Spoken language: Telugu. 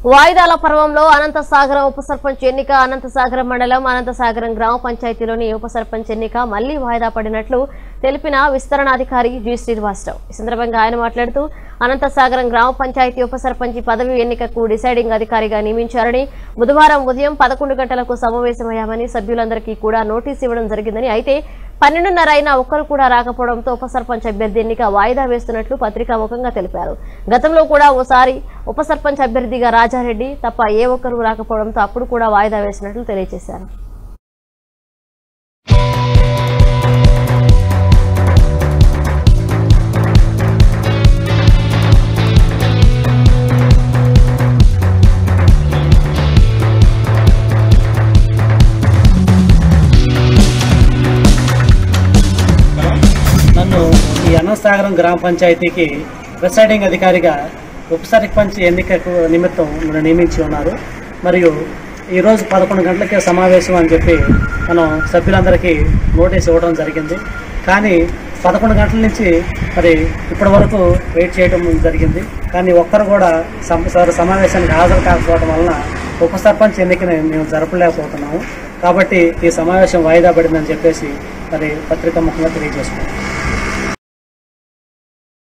వాయిదాల పర్వంలో అనంతసాగరం ఉప సర్పంచ్ ఎన్నిక అనంతసాగరం మండలం అనంతసాగరం గ్రామ పంచాయతీలోని ఉప సర్పంచ్ ఎన్నిక మళ్లీ వాయిదా పడినట్లు తెలిపిన విస్తరణాధికారి జి శ్రీనివాసరావు ఈ సందర్భంగా ఆయన మాట్లాడుతూ అనంతసాగరం గ్రామ పంచాయతీ ఉప సర్పంచ్ పదవి ఎన్నికకు డిసైడింగ్ అధికారిగా నియమించారని బుధవారం ఉదయం పదకొండు గంటలకు సమావేశమయ్యామని సభ్యులందరికీ కూడా నోటీస్ ఇవ్వడం జరిగిందని అయితే పన్నెండున్నర అయినా ఒక్కరు కూడా రాకపోవడంతో ఉప సర్పంచ్ అభ్యర్థి ఎన్నిక వాయిదా వేస్తున్నట్లు పత్రికాముఖంగా తెలిపారు గతంలో కూడా ఓసారి ఉప సర్పంచ్ అభ్యర్థిగా రాజారెడ్డి తప్ప ఏ ఒక్కరు రాకపోవడంతో అప్పుడు కూడా వాయిదా వేసినట్లు తెలియజేశారు నన్ను ఈ అన్నసాగరం గ్రామ పంచాయతీకి ప్రిసైడింగ్ అధికారిగా ఉప సర్పంచ్ ఎన్నికకు నిమిత్తం నన్ను నియమించి ఉన్నారు మరియు ఈరోజు పదకొండు గంటలకే సమావేశం అని చెప్పి మనం సభ్యులందరికీ నోటీస్ ఇవ్వడం జరిగింది కానీ పదకొండు గంటల నుంచి మరి ఇప్పటి వరకు వెయిట్ చేయడం జరిగింది కానీ ఒక్కరు కూడా సమ స- సమావేశానికి హాజరు కాకపోవడం వలన ఉప సర్పంచ్ ఎన్నికని మేము జరపలేకపోతున్నాము కాబట్టి ఈ సమావేశం వాయిదా పడిందని చెప్పేసి మరి పత్రికా ముఖంగా తెలియజేసుకున్నాం